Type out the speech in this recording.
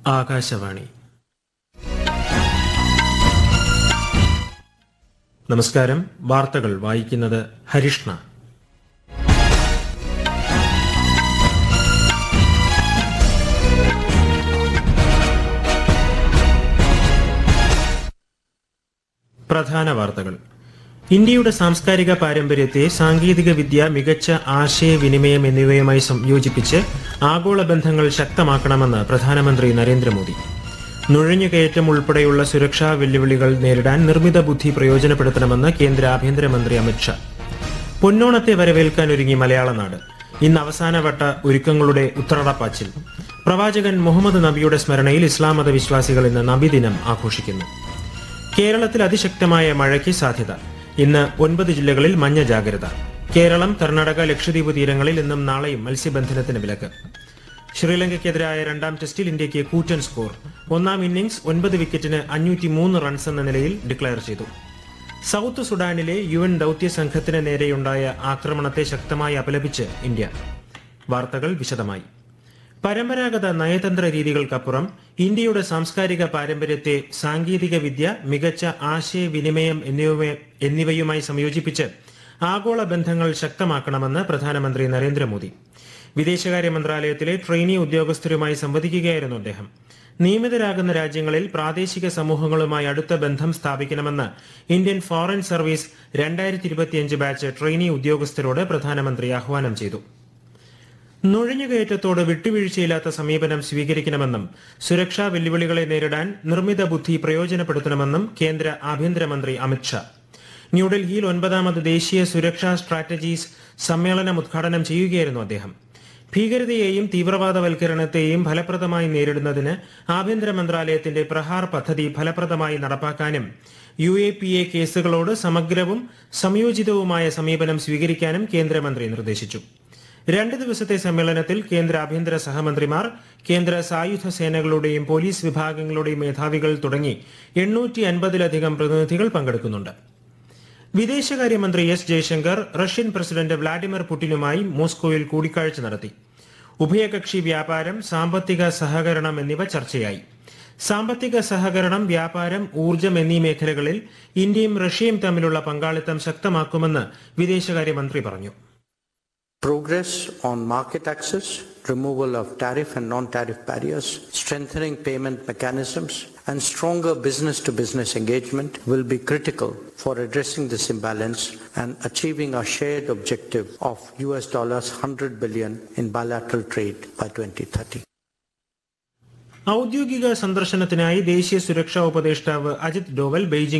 ആകാശവാണി നമസ്കാരം വാർത്തകൾ വായിക്കുന്നത് ഹരിഷ്ണ പ്രധാന വാർത്തകൾ ഇന്ത്യയുടെ സാംസ്കാരിക പാരമ്പര്യത്തെ സാങ്കേതിക വിദ്യ മികച്ച ആശയവിനിമയം എന്നിവയുമായി സംയോജിപ്പിച്ച് ആഗോള ബന്ധങ്ങൾ ശക്തമാക്കണമെന്ന് പ്രധാനമന്ത്രി നരേന്ദ്രമോദി നുഴഞ്ഞുകയറ്റം ഉൾപ്പെടെയുള്ള സുരക്ഷാ വെല്ലുവിളികൾ നേരിടാൻ നിർമ്മിത ബുദ്ധി പ്രയോജനപ്പെടുത്തണമെന്ന് കേന്ദ്ര ആഭ്യന്തരമന്ത്രി അമിത്ഷാ പൊന്നോണത്തെ വരവേൽക്കാൻ ഒരുങ്ങി മലയാള നാട് ഇന്ന് അവസാനവട്ട ഒരുക്കങ്ങളുടെ ഉത്രടപ്പാച്ചിൽ പ്രവാചകൻ മുഹമ്മദ് നബിയുടെ സ്മരണയിൽ ഇസ്ലാം മത വിശ്വാസികൾ ഇന്ന് നബിദിനം ആഘോഷിക്കുന്നു കേരളത്തിൽ അതിശക്തമായ മഴയ്ക്ക് സാധ്യത ഇന്ന് ഒൻപത് ജില്ലകളിൽ മഞ്ഞ ജാഗ്രത കേരളം കർണാടക ലക്ഷദ്വീപ് തീരങ്ങളിൽ ഇന്നും നാളെയും മത്സ്യബന്ധനത്തിന് വിലക്ക് ശ്രീലങ്കയ്ക്കെതിരായ രണ്ടാം ടെസ്റ്റിൽ ഇന്ത്യയ്ക്ക് കൂറ്റൻ സ്കോർ ഒന്നാം ഇന്നിംഗ്സ് ഒൻപത് വിക്കറ്റിന് അഞ്ഞൂറ്റി മൂന്ന് റൺസ് എന്ന നിലയിൽ ഡിക്ലയർ ചെയ്തു സൗത്ത് സുഡാനിലെ യു എൻ ദൌത്യ സംഘത്തിന് നേരെയുണ്ടായ ആക്രമണത്തെ ശക്തമായി അപലപിച്ച് ഇന്ത്യ വാർത്തകൾ വിശദമായി പരമ്പരാഗത നയതന്ത്ര രീതികൾക്കപ്പുറം ഇന്ത്യയുടെ സാംസ്കാരിക പാരമ്പര്യത്തെ സാങ്കേതിക വിദ്യ മികച്ച ആശയവിനിമയം എന്നിവ- എന്നിവയുമായി സംയോജിപ്പിച്ച് ആഗോള ബന്ധങ്ങൾ ശക്തമാക്കണമെന്ന് പ്രധാനമന്ത്രി നരേന്ദ്രമോദി വിദേശകാര്യ മന്ത്രാലയത്തിലെ ട്രെയിനി ഉദ്യോഗസ്ഥരുമായി സംവദിക്കുകയായിരുന്നു അദ്ദേഹം നിയമിതരാകുന്ന രാജ്യങ്ങളിൽ പ്രാദേശിക സമൂഹങ്ങളുമായി അടുത്ത ബന്ധം സ്ഥാപിക്കണമെന്ന് ഇന്ത്യൻ ഫോറിൻ സർവീസ് രണ്ടായിരത്തി ഇരുപത്തിയഞ്ച് ബാച്ച് ട്രെയിനി ഉദ്യോഗസ്ഥരോട് പ്രധാനമന്ത്രി ആഹ്വാനം ചെയ്തു നുഴഞ്ഞുകയറ്റത്തോട് വിട്ടുവീഴ്ചയില്ലാത്ത സമീപനം സ്വീകരിക്കണമെന്നും സുരക്ഷാ വെല്ലുവിളികളെ നേരിടാൻ നിർമ്മിത ബുദ്ധി പ്രയോജനപ്പെടുത്തണമെന്നും കേന്ദ്ര ആഭ്യന്തരമന്ത്രി അമിത്ഷാ ന്യൂഡൽഹിയിൽ ഒൻപതാമത് ദേശീയ സുരക്ഷാ സ്ട്രാറ്റജീസ് സമ്മേളനം ഉദ്ഘാടനം ചെയ്യുകയായിരുന്നു അദ്ദേഹം ഭീകരതയെയും തീവ്രവാദവൽക്കരണത്തെയും ഫലപ്രദമായി നേരിടുന്നതിന് ആഭ്യന്തര മന്ത്രാലയത്തിന്റെ പ്രഹാർ പദ്ധതി ഫലപ്രദമായി നടപ്പാക്കാനും യു എ പി എ കേസുകളോട് സമഗ്രവും സംയോജിതവുമായ സമീപനം സ്വീകരിക്കാനും കേന്ദ്രമന്ത്രി നിർദ്ദേശിച്ചു രണ്ട് ദിവസത്തെ സമ്മേളനത്തിൽ കേന്ദ്ര ആഭ്യന്തര സഹമന്ത്രിമാർ കേന്ദ്ര സായുധ സേനകളുടെയും പോലീസ് വിഭാഗങ്ങളുടെയും മേധാവികൾ തുടങ്ങി എണ്ണൂറ്റി അൻപതിലധികം പ്രതിനിധികൾ പങ്കെടുക്കുന്നുണ്ട് വിദേശകാര്യമന്ത്രി S Jaishankar Russian president Vladimir പുടിനുമായി മോസ്കോയിൽ കൂടിക്കാഴ്ച നടത്തി ഉഭയകക്ഷി വ്യാപാരം സാമ്പത്തിക സഹകരണം എന്നിവ ചർച്ചയായി സാമ്പത്തിക സഹകരണം വ്യാപാരം ഊർജം എന്നീ മേഖലകളിൽ ഇന്ത്യയും റഷ്യയും തമ്മിലുള്ള പങ്കാളിത്തം ശക്തമാക്കുമെന്ന് വിദേശകാര്യമന്ത്രി പറഞ്ഞു Progress on market access, removal of tariff and non-tariff barriers, strengthening payment mechanisms, and stronger business-to-business engagement will be critical for addressing this imbalance and achieving our shared objective of US dollars 100 billion in bilateral trade by 2030. ഔദ്യോഗിക സന്ദർശനത്തിനായി ദേശീയ സുരക്ഷാ ഉപദേഷ്ടാവ് Ajith Doval Beijing